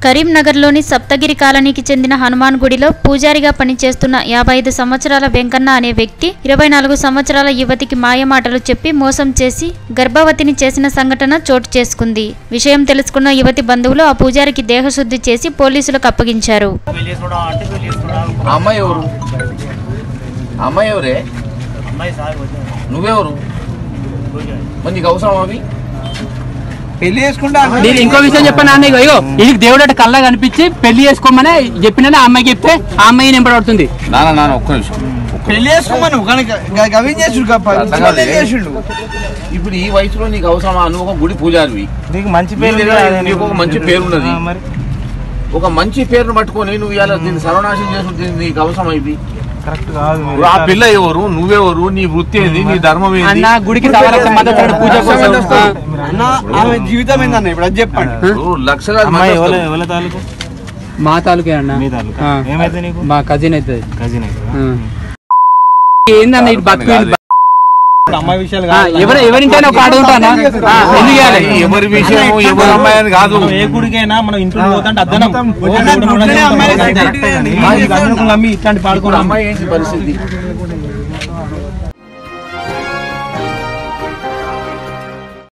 కరీంనగర్లోని సప్తగిరి కాలనీకి చెందిన హనుమాన్ గుడిలో పూజారిగా పనిచేస్తున్న యాభై ఐదు సంవత్సరాల వెంకన్న అనే వ్యక్తి ఇరవై నాలుగు సంవత్సరాల యువతికి మాయమాటలు చెప్పి మోసం చేసి గర్భవతిని చేసిన సంఘటన చోటు చేసుకుంది విషయం తెలుసుకున్న యువతి బంధువులు ఆ పూజారికి దేహశుద్ధి చేసి పోలీసులకు అప్పగించారు పెళ్లి చేసుకోవడం అంటే పెళ్లి చేసుకోవడం ఆ అమ్మాయి ఎవరు ఆ అమ్మాయి ఎవరే అమ్మాయి సాగు నువ్వెవరు మరి నీకు అవసరం అవి పెళ్లి చేసుకుంటా నేను ఇంకో విషయం చెప్పాను నాన్న ఇగో ఇగో ఇది దేవుడు అటు కళ్ళ కనిపించి పెళ్లి చేసుకోమని చెప్పిన ఆ అమ్మాయికి చెప్తే ఆ అమ్మాయి నింపడవుతుంది నాన్న నాన్న ఒక్క నిమిషం ఒక్క పెళ్లి చేసుకోమను కనుక గవి చేసుడు అర్థం కాదు. చేసిండు ఇప్పుడు ఈ వయసులో నీకు అవసరమా నువ్వు ఒక గుడి పూజారివి నీకు మంచి నీ దగ్గర నీకు ఒక మంచి పేరు ఉన్నది మరి ఒక మంచి పేరును పట్టుకొని నువ్వు ఇవాళ దీన్ని సర్వనాశనం చేసుకుంటే నీకు అవసరం ఇది కరెక్ట్ కాదు ఇప్పుడు ఆ పిల్ల ఎవరు నువ్వెవరు నీ వృత్తి ఏంది నీ ధర్మం ఏంది అన్న గుడికి రావాల్సిన మద్దతు పూజ కోసం ఆ. అన్న ఆమె జీవితం ఏందన్న ఇప్పుడు అది చెప్పండి ఇప్పుడు లక్షలాది అమ్మాయి మంది ఎవరి వస్తారు. ఎవరి తాలూకు మా తాలూకే అన్న మీ తాలూకా ఆ. ఏమైతే నీకు మా కజిన్ అవుతుంది కజిన్ ఆ. ఏందన్న ఇది బతుకు ఇది బ- అమ్మాయి విషయాలు ఆ, ఎవరు ఎవరింటైనా ఒక అడుగుతానా ఆ, ఎందుకు చేయాలి ఎవరి విషయం ఎవరి అమ్మాయి అని కాదు మనం ఏ గుడికైనా మనం ఇంట్లో పోతుంటే అద్దనం గుడిలోనే అమ్మాయిలు అంతే. కట్టిండు కానీ ఆ, ఈ గంధకులు అమ్మి ఇట్లాంటి ఇప్పుడు పాడుకోవడం అమ్మాయి ఏంటి పరిస్థితి